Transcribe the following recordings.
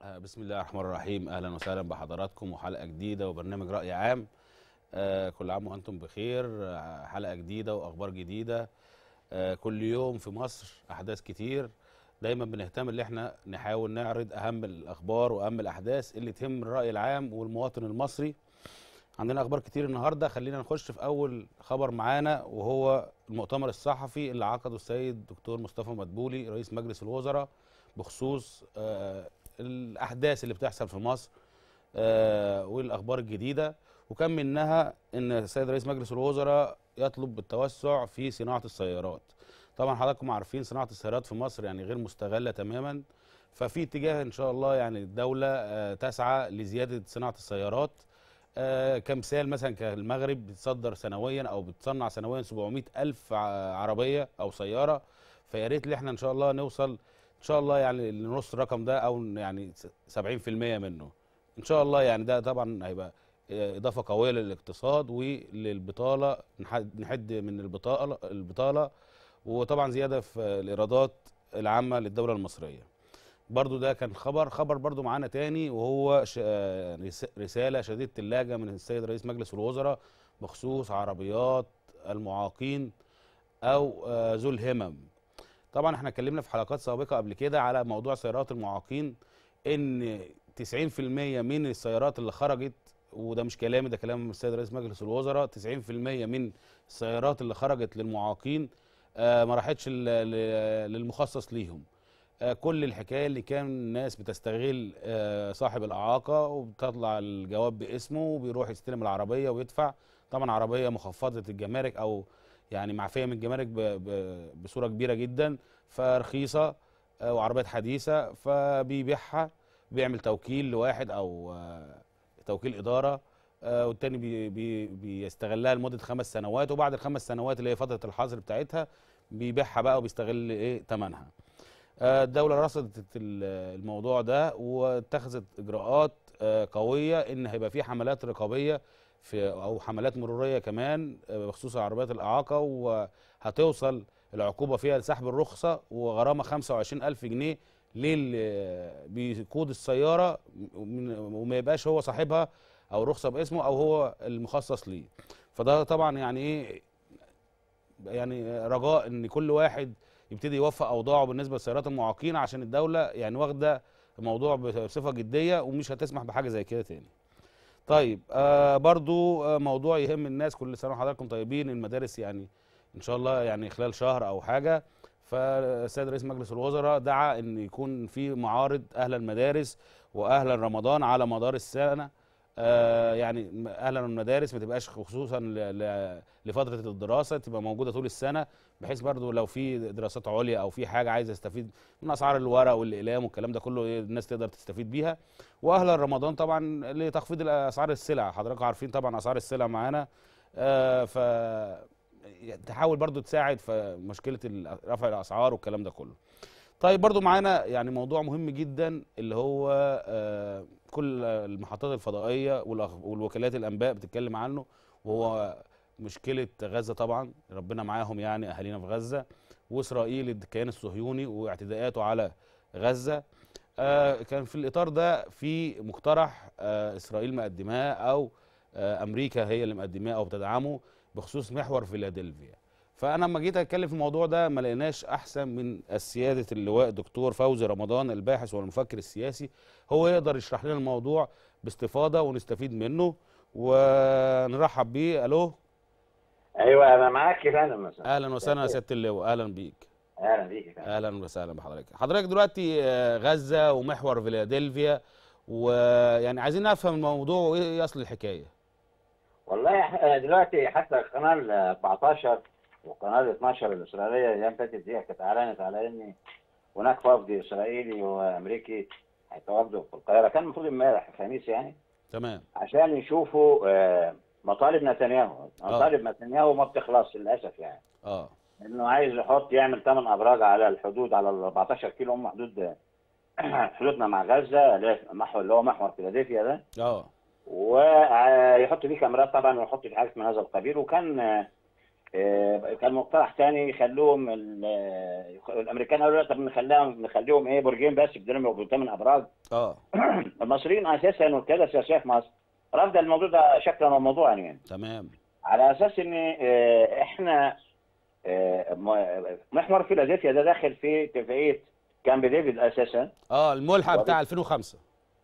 آه، بسم الله الرحمن الرحيم اهلا وسهلا بحضراتكم وحلقه جديده وبرنامج راي عام آه، كل عام وانتم بخير آه، حلقه جديده واخبار جديده آه، كل يوم في مصر احداث كتير دايما بنهتم ان احنا نحاول نعرض اهم الاخبار واهم الاحداث اللي تهم الراي العام والمواطن المصري عندنا اخبار كتير النهارده خلينا نخش في اول خبر معانا وهو المؤتمر الصحفي اللي عقده السيد الدكتور مصطفى مدبولي رئيس مجلس الوزراء بخصوص آه، الاحداث اللي بتحصل في مصر آه، والاخبار الجديده وكان منها ان السيد رئيس مجلس الوزراء يطلب بالتوسع في صناعه السيارات طبعا حضراتكم عارفين صناعه السيارات في مصر يعني غير مستغله تماما ففي اتجاه ان شاء الله يعني الدوله آه، تسعى لزياده صناعه السيارات آه، كمثال مثلا كالمغرب بتصدر سنويا او بتصنع سنويا 700 الف ع- عربيه او سياره فيا ريت ان احنا ان شاء الله نوصل ان شاء الله يعني لنص الرقم ده او يعني س- 70% منه ان شاء الله يعني ده طبعا هيبقى آه، اضافه قويه للاقتصاد وللبطاله نحد نحد من البطاله البطاله وطبعا زياده في الايرادات العامه للدوله المصريه برضو ده كان خبر خبر برضو معانا تاني وهو ش... آه، رس- رسالة شديدة اللهجة من السيد رئيس مجلس الوزراء بخصوص عربيات المعاقين أو آه، ذو الهمم طبعا احنا اتكلمنا في حلقات سابقة قبل كده على موضوع سيارات المعاقين ان 90% من السيارات اللي خرجت وده مش كلامي ده كلام السيد رئيس مجلس الوزراء 90% من السيارات اللي خرجت للمعاقين آه، ما راحتش ل- ل- للمخصص ليهم آه، كل الحكايه اللي كان الناس بتستغل آه، صاحب الاعاقه وبتطلع الجواب باسمه وبيروح يستلم العربيه ويدفع طبعا عربيه مخفضه الجمارك او يعني معفيه من الجمارك ب- ب- بصوره كبيره جدا فرخيصه آه، وعربيات حديثه فبيبيعها بيعمل توكيل لواحد او آه، توكيل اداره آه، والتاني بي بي بيستغلها لمده خمس سنوات وبعد الخمس سنوات اللي هي فتره الحظر بتاعتها بيبيعها بقى وبيستغل ايه ثمنها آه، الدولة رصدت ال- الموضوع ده واتخذت إجراءات آه، قوية إن هيبقى في حملات رقابية في أو حملات مرورية كمان آه، بخصوص عربيات الإعاقة وهتوصل العقوبة فيها لسحب الرخصة وغرامة 25 ألف جنيه للي بيقود السيارة ومن- وما يبقاش هو صاحبها أو رخصة باسمه أو هو المخصص ليه فده طبعا يعني إيه يعني رجاء ان كل واحد يبتدي يوفق اوضاعه بالنسبه للسيارات المعاقين عشان الدوله يعني واخده الموضوع بصفه جديه ومش هتسمح بحاجه زي كده تاني. طيب آه برضو آه موضوع يهم الناس كل سنه وحضراتكم طيبين المدارس يعني ان شاء الله يعني خلال شهر او حاجه فالسيد رئيس مجلس الوزراء دعا ان يكون في معارض اهل المدارس واهل رمضان على مدار السنه آه يعني اهلا المدارس ما تبقاش خصوصا ل- ل- لفتره الدراسه تبقى موجوده طول السنه بحيث برضو لو في دراسات عليا او في حاجه عايز يستفيد من اسعار الورق والاقلام والكلام ده كله إيه الناس تقدر تستفيد بيها واهل رمضان طبعا لتخفيض اسعار السلع حضراتكم عارفين طبعا اسعار السلع معانا آه ف تحاول برضو تساعد في مشكله ال- رفع الاسعار والكلام ده كله طيب برضو معانا يعني موضوع مهم جدا اللي هو آه كل المحطات الفضائيه والأخ- والوكالات الانباء بتتكلم عنه وهو مشكله غزه طبعا ربنا معاهم يعني اهالينا في غزه واسرائيل الكيان الصهيوني واعتداءاته على غزه آه كان في الاطار ده في مقترح آه اسرائيل مقدماه او آه امريكا هي اللي مقدماه او بتدعمه بخصوص محور فيلادلفيا فانا لما جيت اتكلم في الموضوع ده ما لقيناش احسن من السياده اللواء الدكتور فوزي رمضان الباحث والمفكر السياسي هو يقدر يشرح لنا الموضوع باستفاضه ونستفيد منه ونرحب بيه الو ايوه انا معاك يا فندم مثلا اهلا وسهلا يا سياده اللواء اهلا بيك اهلا بيك يا فندم اهلا وسهلا بحضرتك حضرتك دلوقتي آه، غزه ومحور فيلادلفيا ويعني عايزين نفهم الموضوع وايه اصل الحكايه والله إحنا دلوقتي حتى القناه ال 14 والقناه ال 12 الاسرائيليه الايام اللي فاتت دي كانت اعلنت على ان هناك وفد اسرائيلي وامريكي هيتواجدوا في القاهره كان المفروض امبارح الخميس يعني تمام عشان يشوفوا آه، مطالب نتنياحو مطالب نتنياهو ما بتخلصش للاسف يعني اه انه عايز يحط يعمل ثمان ابراج على الحدود على ال 14 كيلو هم حدود حدودنا مع غزه اللي هي محور اللي هو محور فيلادلفيا ده اه ويحط فيه كاميرات طبعا ويحط فيه حاجات من هذا القبيل وكان آه، آه، كان مقترح تاني يخلوهم ال- آه، الامريكان قالوا لا طب نخليهم نخليهم ايه برجين بس بدون يبقوا ثمان ابراج اه المصريين اساسا والقياده السياسيه في مصر رافضه الموضوع ده شكلا وموضوعا يعني تمام على اساس ان آه، احنا آه، م- محور فيلادلفيا ده داخل في اتفاقيه كامب ديفيد اساسا اه الملحق وبعدين- بتاع 2005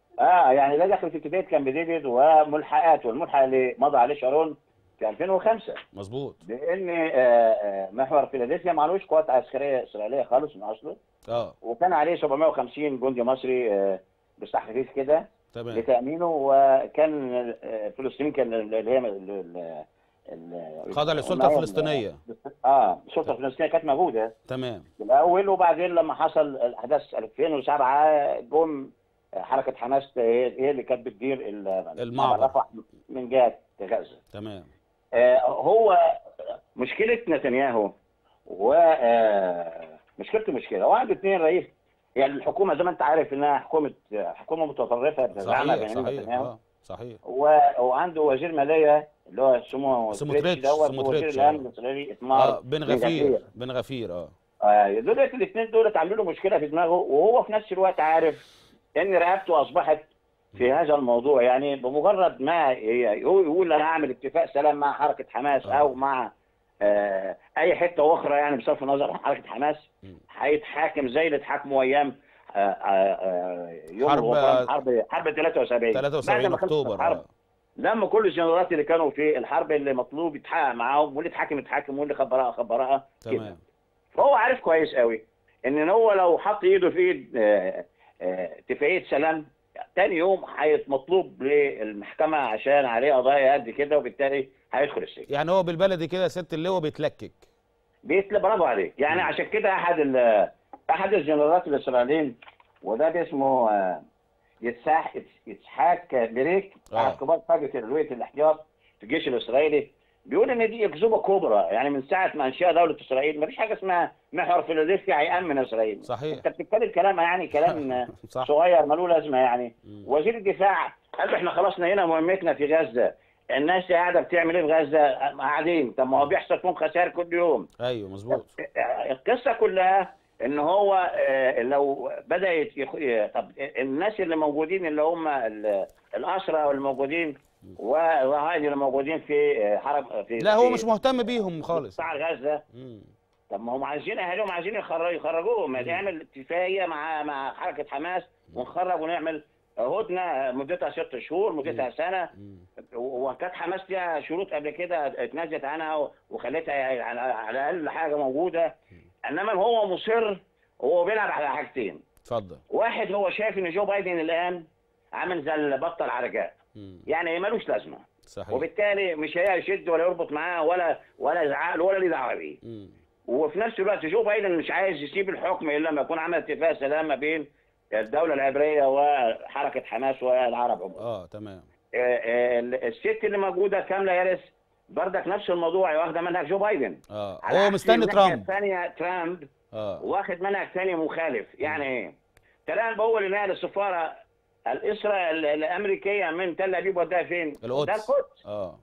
اه يعني ده داخل في اتفاقيه كامب ديفيد وملحقات والملحق اللي مضى عليه شارون في 2005 مظبوط بان آه، آه، محور فيلادلفيا معلوش قوات عسكريه اسرائيليه خالص من اصله اه وكان عليه 750 جندي مصري آه، بالتحريف كده تمام لتامينه وكان آه، الفلسطينيين كان اللي هي ال- ال- ال- خضع للسلطه الحماية- الفلسطينيه اه السلطه الفلسطينيه كانت موجوده تمام في الاول وبعدين لما حصل الاحداث 2007 جم حركه حماس هي هي اللي كانت بتدير ال- المعبر. رفح من جهه غزه تمام آه، هو مشكله نتنياهو و آه، مشكلته مشكله هو عنده اثنين رئيس يعني الحكومه زي ما انت عارف انها حكومه حكومه متطرفه بتزعمها صحيح بنيامين صحيح نتنياهو اه صحيح و- وعنده وزير ماليه اللي هو اسمه سموتريتش، دوت سموتريتش، وزير الامن آه. الاسرائيلي اه اتمار بن بن غفير بن غفير اه آه، دول الاثنين دول عاملين له مشكله في دماغه وهو في نفس الوقت عارف ان رقبته اصبحت في هذا الموضوع يعني بمجرد ما ي- هو يقول انا هعمل اتفاق سلام مع حركه حماس آه. او مع آه، اي حته اخرى يعني بصرف النظر عن حركه حماس م. هيتحاكم زي اللي اتحاكموا ايام آه، آه، آه، يوم حرب- الغفران، حرب حرب 73 بعد 73 ما خلصت اكتوبر الحرب اه لما كل الجنرالات اللي كانوا في الحرب اللي مطلوب يتحقق معاهم واللي اتحاكم اتحاكم واللي خبرها خبرها كده تمام فهو عارف كويس قوي ان هو لو حط ايده في ايد آه، آه، اتفاقيه سلام تاني يوم هيتمطلوب للمحكمه عشان عليه قضايا قد كده وبالتالي هيدخل السجن يعني هو بالبلدي كده ست اللواء بيتلكك بيتل برافو عليك يعني عشان كده احد ال- احد الجنرالات الاسرائيليين وده اسمه آه، يتساح يتسحاك بريك آه. احد كبار قاده الولايه الاحتياط في الجيش الاسرائيلي بيقول ان دي اكذوبه كبرى يعني من ساعه ما انشا دوله اسرائيل ما فيش حاجه اسمها محور فيلادلفيا هيامن اسرائيل صحيح انت بتتكلم كلام يعني كلام آه، صح صغير ملوش لازمه يعني مم. وزير الدفاع قال له احنا خلاص نهينا مهمتنا في غزه الناس قاعده بتعمل ايه في غزه قاعدين طب ما هو بيحصل فيهم خسائر كل يوم ايوه مظبوط القصه كلها ان هو آه، لو بدا يت- يخ- ي- طب الناس اللي موجودين اللي هم ال- الاسرى والموجودين والرهائن اللي موجودين في آه، حرب في لا هو في مش مهتم بيهم خالص قطاع غزه مم. طب ما هم عايزين اهاليهم عايزين يخرج- يخرجوهم ما مم. نعمل اتفاقيه مع مع حركه حماس ونخرج ونعمل هدنه مدتها ست شهور مدتها سنه مم. وكانت حماس ليها شروط قبل كده اتنازلت عنها وخلتها يعني على على الاقل حاجه موجوده انما هو مصر هو بيلعب على حاجتين اتفضل واحد هو شايف ان جو بايدن الان عامل زي البطل عرجاء مم. يعني ملوش لازمه صحيح وبالتالي مش هيشد ولا يربط معاه ولا ولا يزعق له ولا ليه دعوه بيه مم. وفي نفس الوقت جو بايدن مش عايز يسيب الحكم الا لما يكون عمل اتفاق سلام ما بين الدوله العبريه وحركه حماس والعرب عموما اه تمام آه، آه، الست اللي موجوده كامله يارس بردك نفس الموضوع واخده منهج جو بايدن اه على هو عكس مستني الناحية ترامب الثانيه ترامب اه واخد منهج ثاني مخالف يعني ايه؟ ترامب هو اللي نقل السفاره الاسرى ال- الامريكيه من تل ابيب وداها فين؟ ده القدس القدس اه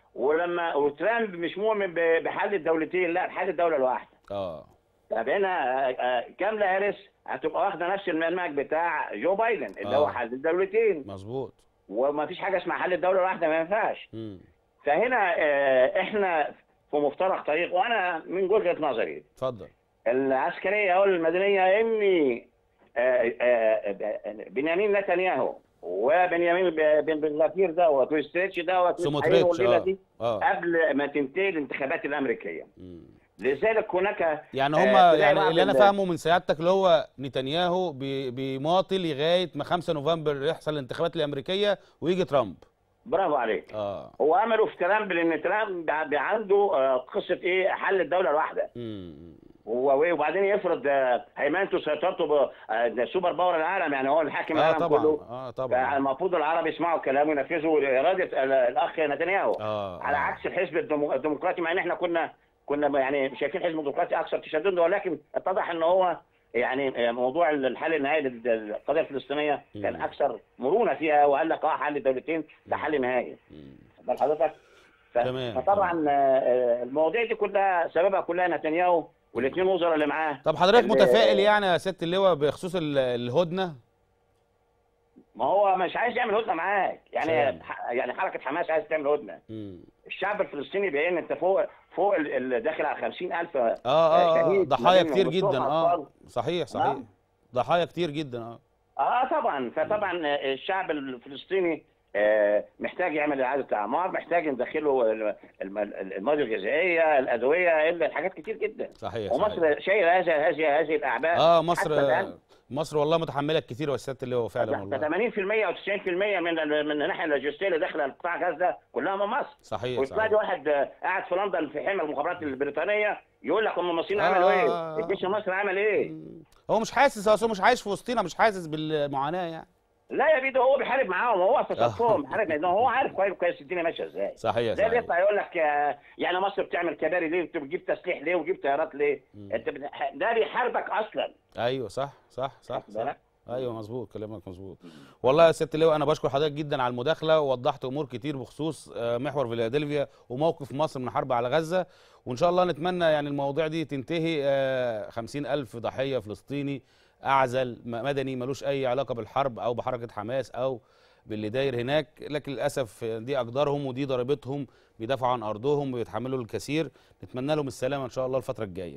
ولما وترامب مش مؤمن ب- بحل الدولتين لا بحل الدوله الواحده اه طب هنا آه، آه، كاملا هاريس هتبقى واخده نفس المنهج بتاع جو بايدن اللي هو آه. حل الدولتين مظبوط وما فيش حاجه اسمها حل الدوله الواحده ما ينفعش مم. فهنا آه، احنا في مفترق طريق وانا من وجهه نظري اتفضل العسكريه او المدنيه اني آه، آه، بنيامين نتنياهو وبنيامين ب- بن بن غفير دوت وستريتش دوت سموتريتش هينهوا الليله اه دي اه قبل ما تنتهي الانتخابات الامريكيه مم. لذلك هناك يعني آه، هم تلاقي يعني بعض اللي انا ال- فاهمه من سيادتك اللي هو نتنياهو بي- بيماطل لغايه ما 5 نوفمبر يحصل الانتخابات الامريكيه ويجي ترامب برافو عليك اه هو امله في ترامب لان ترامب ب- عنده آه، قصه ايه حل الدوله الواحده مم. هو إيه؟ وبعدين يفرض آه، هيمنته سيطرته بسوبر باور العالم يعني هو الحاكم اه العالم طبعا كله اه طبعا فالمفروض العرب يسمعوا كلامه وينفذوا اراده ال- الاخ نتنياهو اه على آه. عكس الحزب الديمو- الديمقراطي مع ان احنا كنا كنا يعني شايفين الحزب الديمقراطي اكثر تشددا ولكن اتضح ان هو يعني موضوع الحل النهائي للقضيه الفلسطينيه كان مم. اكثر مرونه فيها وقال لك اه حل الدولتين ده حل نهائي مم. بل حضرتك ف- تمام. فطبعا آه، المواضيع دي كلها سببها كلها نتنياهو والاثنين وزراء اللي معاه طب حضرتك ال- متفائل يعني يا سياده اللواء بخصوص ال- الهدنه ما هو مش عايز يعمل هدنه معاك سلام. يعني ح- يعني حركه حماس عايز تعمل هدنه مم. الشعب الفلسطيني باين انت فوق فوق ال- ال- داخل على 50000 اه اه, آه شهيد ضحايا ما كتير بينهم جدا وبالصوم اه أطفال. صحيح صحيح نعم. ضحايا كتير جدا اه اه طبعا فطبعا الشعب الفلسطيني آه، محتاج يعمل اعاده اعمار محتاج ندخله ال- الم- المواد الغذائيه الادويه الا حاجات كتير جدا صحيح صحيح ومصر شايله هذه هذه هذه الاعباء اه حتى مصر الآن. مصر والله متحمله كتير يا سياده اللواء فعلا والله 80% او 90% من ال- من الناحيه اللوجستيه اللي داخله قطاع غزه كلها من مصر صحيح ويطلع لي صحيح واحد آه، قاعد في لندن في حمى المخابرات البريطانيه يقول لك هم المصريين آه، عملوا آه، ايه؟ آه. الجيش المصري عمل ايه؟ مم. هو مش حاسس اصل هو مش عايش في وسطنا مش حاسس بالمعاناه يعني لا يا بيدو هو بيحارب معاهم هو في آه. صفهم بيحارب لأنه هو عارف كويس كويس الدنيا ماشيه ازاي صحيح ده اللي صحيح يطلع يقول لك آه، يعني مصر بتعمل كباري ليه انت بتجيب تسليح ليه وتجيب طيارات ليه مم. انت بت... ده بيحاربك اصلا ايوه صح صح صح, واخد صح. بالك؟ ايوه مظبوط كلامك مظبوط والله يا سياده اللواء انا بشكر حضرتك جدا على المداخله ووضحت امور كتير بخصوص آه، محور فيلادلفيا وموقف مصر من الحرب على غزه وان شاء الله نتمنى يعني المواضيع دي تنتهي آه، خمسين الف ضحيه فلسطيني اعزل م- مدني ملوش اي علاقه بالحرب او بحركه حماس او باللي داير هناك لكن للاسف دي اقدارهم ودي ضريبتهم بيدافعوا عن ارضهم وبيتحملوا الكثير نتمنى لهم السلامه ان شاء الله الفتره الجايه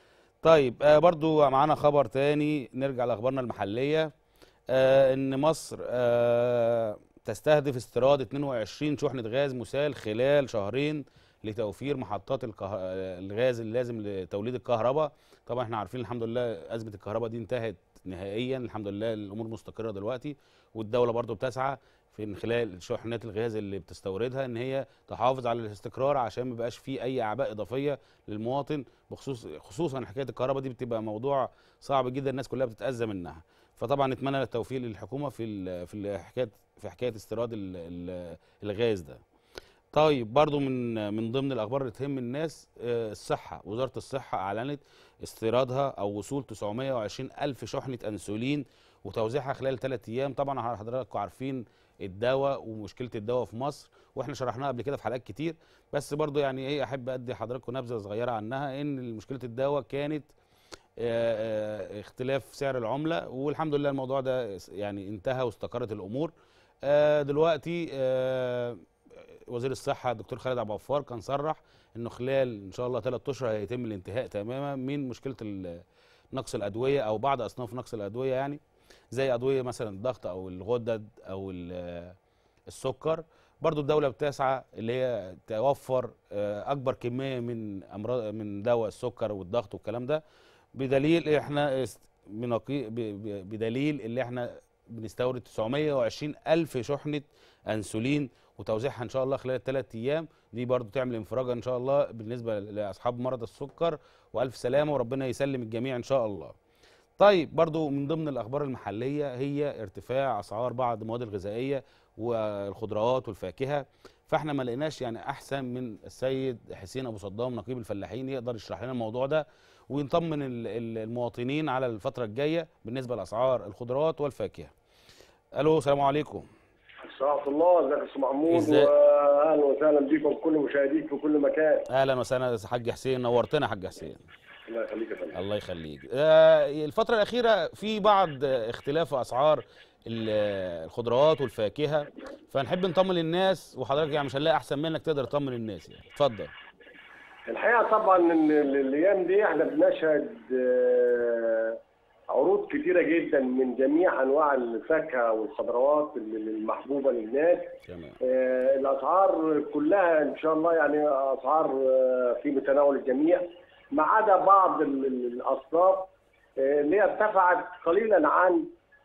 طيب آه برضو معانا خبر تاني نرجع لاخبارنا المحليه آه ان مصر آه تستهدف استيراد 22 شحنه غاز مسال خلال شهرين لتوفير محطات الكه... آه، الغاز اللازم لتوليد الكهرباء طبعا احنا عارفين الحمد لله ازمه الكهرباء دي انتهت نهائيا الحمد لله الامور مستقره دلوقتي والدوله برضو بتسعى في من خلال شحنات الغاز اللي بتستوردها ان هي تحافظ على الاستقرار عشان ما يبقاش فيه اي اعباء اضافيه للمواطن بخصوص خصوصا حكايه الكهرباء دي بتبقى موضوع صعب جدا الناس كلها بتتاذى منها فطبعا نتمنى التوفيق للحكومه في ال- في ال- حكايه في حكايه استيراد ال- ال- الغاز ده طيب برضو من من ضمن الاخبار اللي تهم الناس آه، الصحه وزاره الصحه اعلنت استيرادها او وصول 920 الف شحنه انسولين وتوزيعها خلال ثلاث ايام طبعا حضراتكم عارفين الدواء ومشكله الدواء في مصر واحنا شرحناها قبل كده في حلقات كتير بس برضو يعني ايه احب ادي حضراتكم نبذه صغيره عنها ان مشكله الدواء كانت آه، آه، اختلاف سعر العمله والحمد لله الموضوع ده يعني انتهى واستقرت الامور آه، دلوقتي آه، وزير الصحه الدكتور خالد عبد الغفار كان صرح انه خلال ان شاء الله ثلاث اشهر هيتم الانتهاء تماما من مشكله ال- نقص الادويه او بعض اصناف نقص الادويه يعني زي ادويه مثلا الضغط او الغدد او ال- السكر برضو الدولة بتسعى اللي هي توفر آه، أكبر كمية من أمراض من دواء السكر والضغط والكلام ده بدليل احنا است- بنقي ب- ب- بدليل اللي احنا بنستورد 920 ألف شحنة أنسولين وتوزيعها إن شاء الله خلال ثلاث أيام دي برضو تعمل انفراجة إن شاء الله بالنسبة لأصحاب مرض السكر وألف سلامة وربنا يسلم الجميع إن شاء الله طيب برضو من ضمن الأخبار المحلية هي ارتفاع أسعار بعض المواد الغذائية والخضروات والفاكهة فاحنا ما لقيناش يعني احسن من السيد حسين ابو صدام نقيب الفلاحين يقدر يشرح لنا الموضوع ده ويطمن ال- ال- المواطنين على الفتره الجايه بالنسبه لاسعار الخضروات والفاكهه. الو السلام عليكم. ورحمة الله ازيك يا استاذ محمود ازاي؟ واهلا وسهلا بيكم كل مشاهديك في كل مكان اهلا وسهلا يا حاج حسين نورتنا يا حاج حسين. الله يخليك يا فندم الله يخليك. آه، الفتره الاخيره في بعض آه، اختلاف في اسعار ال- الخضروات والفاكهه فنحب نطمن الناس وحضرتك يعني مش هنلاقي احسن منك تقدر تطمن الناس يعني اتفضل. الحقيقه طبعا ان ال- الايام دي احنا بنشهد آه، عروض كتيره جدا من جميع انواع الفاكهه والخضروات ال- المحبوبه للناس تمام. آه، الاسعار كلها ان شاء الله يعني اسعار آه، في متناول الجميع ما عدا بعض ال- ال- الاصناف آه، اللي هي ارتفعت قليلا عن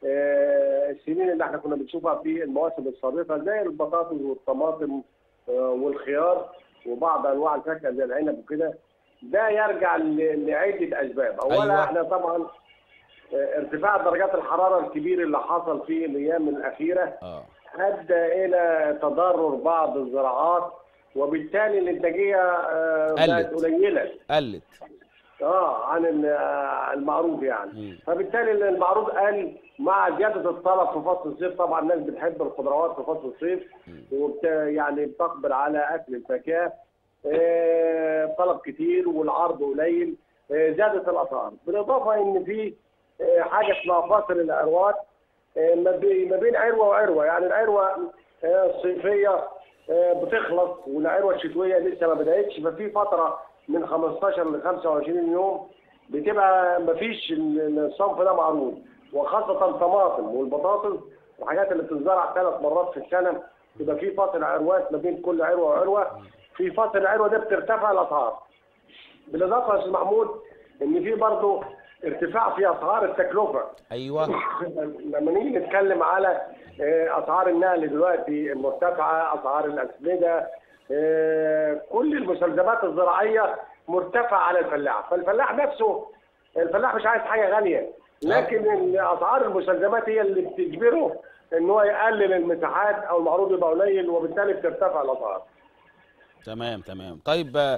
آه، السنين اللي احنا كنا بنشوفها في المواسم السابقه زي البطاطس والطماطم آه، والخيار وبعض انواع الفاكهه زي العنب وكده ده يرجع ل- لعده اسباب اولا أيوة. أيوة. احنا طبعا آه، ارتفاع درجات الحراره الكبير اللي حصل في الايام الاخيره اه ادى الى تضرر بعض الزراعات وبالتالي الانتاجيه آه، قلت. بقت قليله قلت اه عن ال- آه، المعروض يعني مم. فبالتالي المعروض قل مع زياده الطلب في فصل الصيف طبعا الناس بتحب الخضروات في فصل الصيف وبت يعني بتقبل على اكل الفاكهه آه، طلب كتير والعرض قليل آه، زادت الاسعار بالاضافه ان في آه، حاجه اسمها فاصل العروات آه، ما بي- ما بين عروه وعروه يعني العروه آه، الصيفيه آه، بتخلص والعروه الشتويه لسه ما بداتش ففي فتره من 15 ل 25 يوم بتبقى ما فيش الصنف ده معروض وخاصه الطماطم والبطاطس الحاجات اللي بتزرع ثلاث مرات في السنه يبقى في فاصل عروات ما بين كل عروه وعروه في فاصل العروه ده بترتفع الاسعار بالاضافه يا استاذ محمود ان في برضه ارتفاع في اسعار التكلفه ايوه لما نيجي نتكلم على آه، اسعار النقل دلوقتي مرتفعه اسعار الاسمده آه، كل المستلزمات الزراعيه مرتفعه على الفلاح فالفلاح نفسه الفلاح مش عايز حاجه غاليه لكن اسعار المستلزمات هي اللي بتجبره ان هو يقلل المساحات او المعروض يبقى قليل وبالتالي بترتفع الاسعار تمام تمام طيب آه،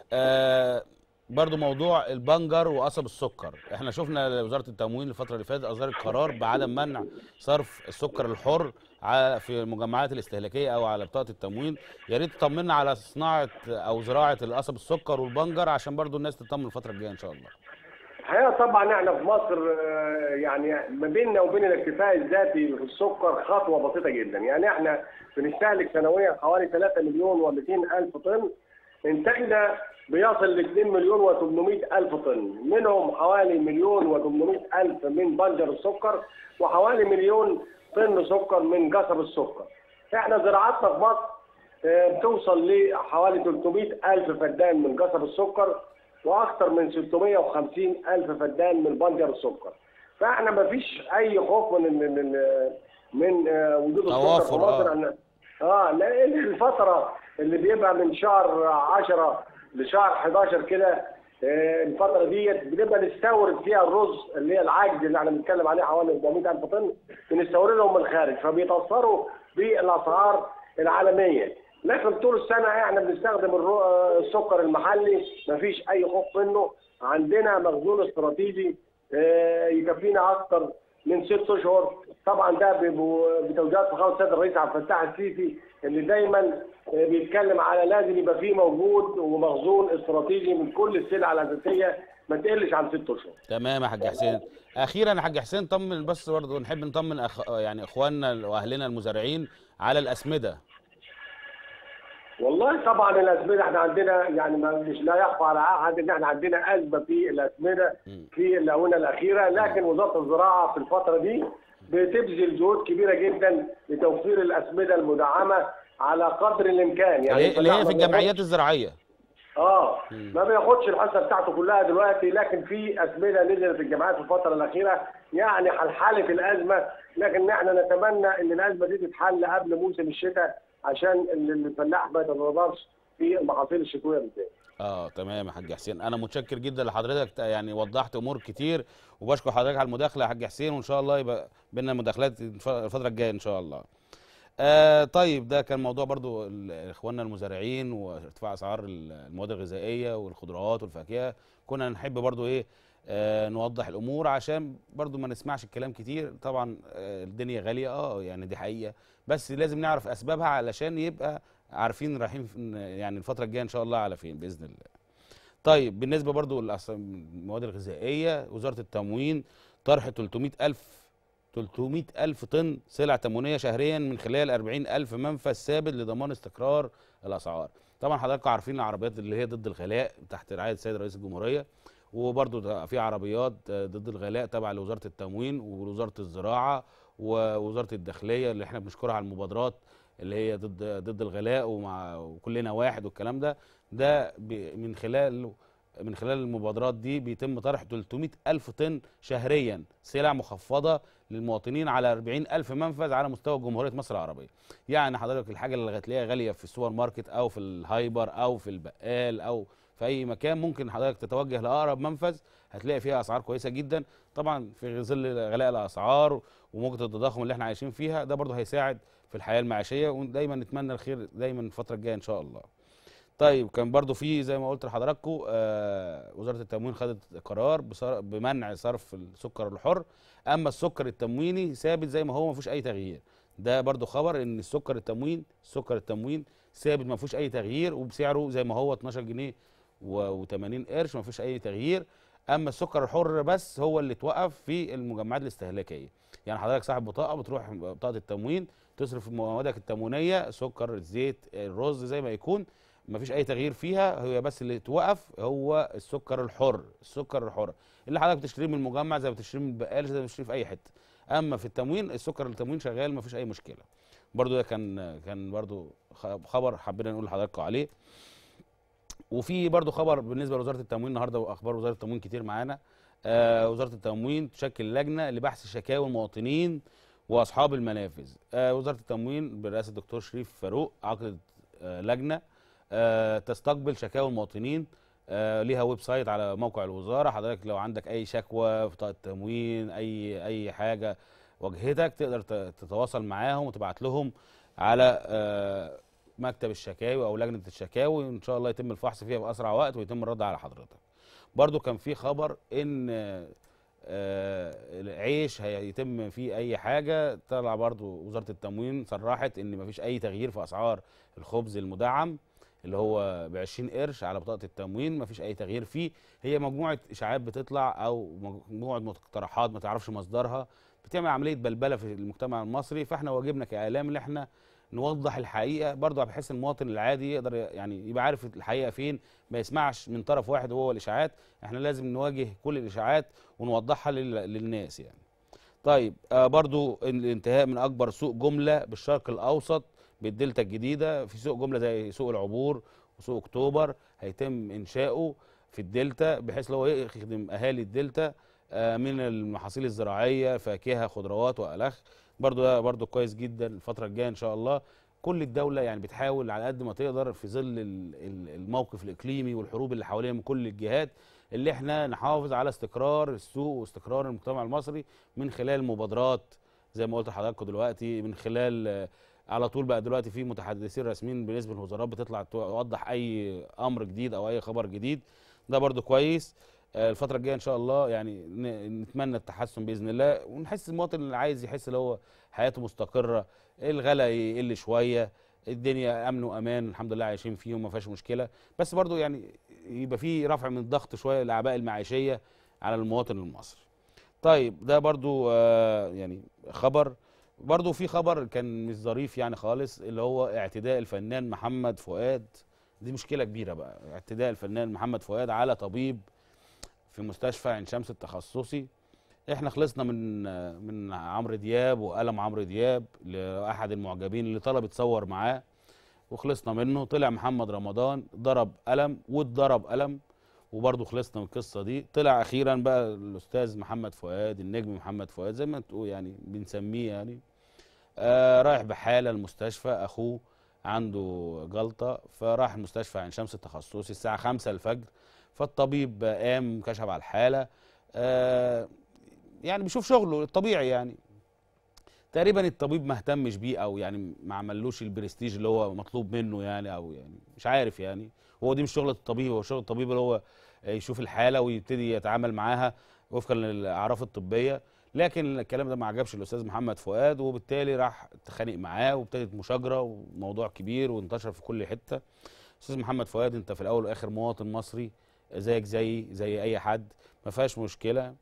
آه برضو موضوع البنجر وقصب السكر احنا شفنا وزاره التموين الفتره اللي فاتت اصدرت قرار بعدم منع صرف السكر الحر على في المجمعات الاستهلاكيه او على بطاقه التموين يا ريت تطمنا على صناعه او زراعه القصب السكر والبنجر عشان برضو الناس تطمن الفتره الجايه ان شاء الله الحقيقه طبعا احنا في مصر آه، يعني ما بيننا وبين الاكتفاء الذاتي في السكر خطوه بسيطه جدا يعني احنا بنستهلك سنويا حوالي 3 مليون و200 الف طن انتاجنا بيصل ل 2 مليون و800 الف طن منهم حوالي مليون و800 الف من بنجر السكر وحوالي مليون طن سكر من قصب السكر احنا زراعتنا في مصر آه، بتوصل لحوالي 300 الف فدان من قصب السكر واكثر من 650 الف فدان من بنجر السكر فاحنا ما فيش اي خوف من من من, من آه، وجود السكر في توافر، مصر آه. أن- اه لان الفتره اللي بيبقى من شهر 10 لشهر 11 كده آه، الفتره ديت بنبقى نستورد فيها الرز اللي هي العجز اللي احنا بنتكلم عليه حوالي 400 الف طن بنستوردهم من الخارج فبيتاثروا بالاسعار العالميه لكن طول السنه احنا بنستخدم الرو- آه، السكر المحلي مفيش اي خوف منه عندنا مخزون استراتيجي آه، يكفينا اكتر من ست اشهر طبعا ده بيبقوا- بتوجيهات فخامه السيد الرئيس عبد الفتاح السيسي اللي دايما آه، بيتكلم على لازم يبقى فيه موجود ومخزون استراتيجي من كل السلع الاساسيه ما تقلش عن ست اشهر تمام يا حاج حسين اخيرا يا حاج حسين طمن بس برضه نحب نطمن أخ... يعني اخواننا واهلنا المزارعين على الاسمده والله طبعا الاسمده احنا عندنا يعني ما مش لا يخفى على احد ان احنا عندنا ازمه في الاسمده مم. في الاونه الاخيره لكن وزاره الزراعه في الفتره دي بتبذل جهود كبيره جدا لتوفير الاسمده المدعمه على قدر الامكان اللي هي- اللي هي الفلاح في ما الجمعيات الزراعيه اه مم. ما بياخدش الحصه بتاعته كلها دلوقتي لكن في اسمده نزلت في الجامعات في الفتره الاخيره يعني حلحله الازمه لكن احنا نتمنى ان الازمه دي تتحل قبل موسم الشتاء عشان ال- الفلاح ما يتضررش في المحاصيل الشتويه بالذات. اه تمام يا حاج حسين انا متشكر جدا لحضرتك يعني وضحت امور كتير وبشكر حضرتك على المداخله يا حاج حسين وان شاء الله يبقى بينا مداخلات الف- الفتره الجايه ان شاء الله آه طيب ده كان موضوع برضو ال- اخواننا المزارعين وارتفاع اسعار ال- المواد الغذائيه والخضروات والفاكهه كنا نحب برضو ايه آه نوضح الامور عشان برضو ما نسمعش الكلام كتير طبعا آه الدنيا غاليه اه يعني دي حقيقه بس لازم نعرف اسبابها علشان يبقى عارفين رايحين فين- يعني الفتره الجايه ان شاء الله على فين باذن الله طيب بالنسبه برضو للمواد الغذائيه وزاره التموين طرح 300 الف 300 ألف طن سلع تموينية شهريا من خلال 40 ألف منفذ ثابت لضمان استقرار الأسعار طبعا حضراتكم عارفين العربيات اللي هي ضد الغلاء تحت رعاية السيد رئيس الجمهورية وبرضو ده في عربيات آه، ضد الغلاء تابعة لوزارة التموين ووزارة الزراعة ووزارة الداخلية اللي احنا بنشكرها على المبادرات اللي هي ضد ضد الغلاء ومع وكلنا واحد والكلام ده ده ب- من خلال من خلال المبادرات دي بيتم طرح 300 ألف طن شهريا سلع مخفضة للمواطنين على 40 ألف منفذ على مستوى جمهورية مصر العربية يعني حضرتك الحاجة اللي هتلاقيها غالية في السوبر ماركت أو في الهايبر أو في البقال أو في أي مكان ممكن حضرتك تتوجه لأقرب منفذ هتلاقي فيها أسعار كويسة جدا طبعا في ظل غلاء الأسعار وموجة التضخم اللي احنا عايشين فيها ده برضه هيساعد في الحياة المعيشية ودايما نتمنى الخير دايما الفترة الجاية إن شاء الله طيب كان برضو في زي ما قلت لحضراتكم آه وزاره التموين خدت قرار بصر- بمنع صرف السكر الحر اما السكر التمويني ثابت زي ما هو ما فيهوش اي تغيير ده برضو خبر ان السكر التموين السكر التموين ثابت ما فيهوش اي تغيير وبسعره زي ما هو 12 جنيه و80 قرش ما فيش اي تغيير اما السكر الحر بس هو اللي اتوقف في المجمعات الاستهلاكيه يعني حضرتك صاحب بطاقه بتروح بطاقه التموين تصرف موادك التموينيه سكر الزيت الرز زي ما يكون ما فيش اي تغيير فيها هي بس اللي اتوقف هو السكر الحر السكر الحر اللي حضرتك بتشتريه من المجمع زي ما بتشتريه من البقال زي ما بتشتريه في اي حته اما في التموين السكر التموين شغال ما فيش اي مشكله برضو ده كان كان برضو خ- خبر حبينا نقول لحضراتكم عليه وفي برضو خبر بالنسبه لوزاره التموين النهارده واخبار وزاره التموين كتير معانا آه وزاره التموين تشكل لجنه لبحث شكاوى المواطنين واصحاب المنافذ آه وزاره التموين برئاسه الدكتور شريف فاروق عقدت آه لجنه آه تستقبل شكاوى المواطنين آه ليها ويب سايت على موقع الوزاره حضرتك لو عندك اي شكوى في بطاقه تموين اي اي حاجه واجهتك تقدر ت- تتواصل معاهم وتبعت لهم على آه مكتب الشكاوي او لجنه الشكاوي وان شاء الله يتم الفحص فيها باسرع وقت ويتم الرد على حضرتك برضو كان في خبر ان آه، آه، العيش هيتم فيه اي حاجه طلع برضو وزاره التموين صرحت ان مفيش اي تغيير في اسعار الخبز المدعم اللي هو ب 20 قرش على بطاقه التموين مفيش اي تغيير فيه هي مجموعه اشاعات بتطلع او مجموعه مقترحات ما تعرفش مصدرها بتعمل عمليه بلبله في المجتمع المصري فاحنا واجبنا كاعلام ان احنا نوضح الحقيقه برضه بحيث المواطن العادي يقدر يعني يبقى عارف الحقيقه فين ما يسمعش من طرف واحد وهو الاشاعات احنا لازم نواجه كل الاشاعات ونوضحها لل- للناس يعني طيب آه برضو الانتهاء من اكبر سوق جمله بالشرق الاوسط بالدلتا الجديده في سوق جمله زي سوق العبور وسوق اكتوبر هيتم انشاؤه في الدلتا بحيث لو يخدم اهالي الدلتا آه من المحاصيل الزراعيه فاكهه خضروات والخ برضو ده برضو كويس جدا الفتره الجايه ان شاء الله كل الدوله يعني بتحاول على قد ما تقدر في ظل ال- ال- الموقف الاقليمي والحروب اللي حوالينا من كل الجهات اللي احنا نحافظ على استقرار السوق واستقرار المجتمع المصري من خلال مبادرات زي ما قلت لحضراتكم دلوقتي من خلال آه، على طول بقى دلوقتي في متحدثين رسميين بالنسبه للوزارات بتطلع توضح اي امر جديد او اي خبر جديد ده برضو كويس آه، الفتره الجايه ان شاء الله يعني ن- نتمنى التحسن باذن الله ونحس المواطن اللي عايز يحس ان هو حياته مستقره الغلا يقل شويه الدنيا امن وامان الحمد لله عايشين فيه وما فيهاش مشكله بس برضو يعني يبقى في رفع من الضغط شويه الاعباء المعيشيه على المواطن المصري طيب ده برضو آه يعني خبر برضو في خبر كان مش ظريف يعني خالص اللي هو اعتداء الفنان محمد فؤاد دي مشكله كبيره بقى اعتداء الفنان محمد فؤاد على طبيب في مستشفى عين شمس التخصصي احنا خلصنا من من عمرو دياب وقلم عمرو دياب لاحد المعجبين اللي طلب يتصور معاه وخلصنا منه طلع محمد رمضان ضرب قلم واتضرب قلم وبرضه خلصنا من القصه دي طلع اخيرا بقى الاستاذ محمد فؤاد النجم محمد فؤاد زي ما تقول يعني بنسميه يعني آه رايح بحاله المستشفى اخوه عنده جلطه فراح المستشفى عين شمس التخصصي الساعه 5 الفجر فالطبيب قام كشف على الحاله آه يعني بيشوف شغله الطبيعي يعني تقريبا الطبيب ما اهتمش بيه او يعني ما عملوش البرستيج اللي هو مطلوب منه يعني او يعني مش عارف يعني هو دي مش شغله الطبيب هو شغل الطبيب اللي هو يشوف الحاله ويبتدي يتعامل معاها وفقا للاعراف الطبيه لكن الكلام ده ما عجبش الاستاذ محمد فؤاد وبالتالي راح اتخانق معاه وابتدت مشاجره وموضوع كبير وانتشر في كل حته استاذ محمد فؤاد انت في الاول والاخر مواطن مصري زيك زي زي اي حد ما فيهاش مشكله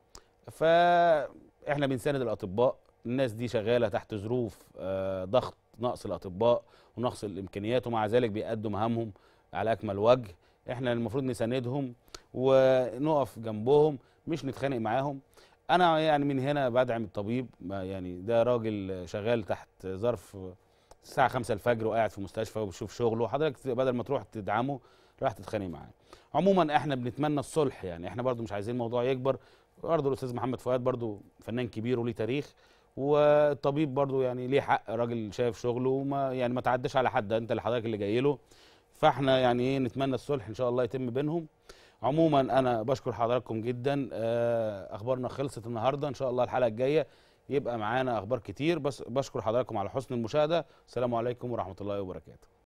فاحنا بنساند الاطباء الناس دي شغاله تحت ظروف آه، ضغط نقص الاطباء ونقص الامكانيات ومع ذلك بيأدوا مهامهم على اكمل وجه احنا المفروض نساندهم ونقف جنبهم مش نتخانق معاهم انا يعني من هنا بدعم الطبيب ما يعني ده راجل شغال تحت ظرف الساعه 5 الفجر وقاعد في مستشفى وبيشوف شغله حضرتك بدل ما تروح تدعمه راح تتخانق معاه عموما احنا بنتمنى الصلح يعني احنا برضو مش عايزين الموضوع يكبر برضو الاستاذ محمد فؤاد برضو فنان كبير وليه تاريخ والطبيب برضو يعني ليه حق راجل شايف شغله وما يعني ما تعداش على حد انت اللي حضرتك اللي جاي له فاحنا يعني ايه نتمنى الصلح ان شاء الله يتم بينهم عموما انا بشكر حضراتكم جدا آه، اخبارنا خلصت النهارده ان شاء الله الحلقه الجايه يبقى معانا اخبار كتير بس بشكر حضراتكم على حسن المشاهده السلام عليكم ورحمه الله وبركاته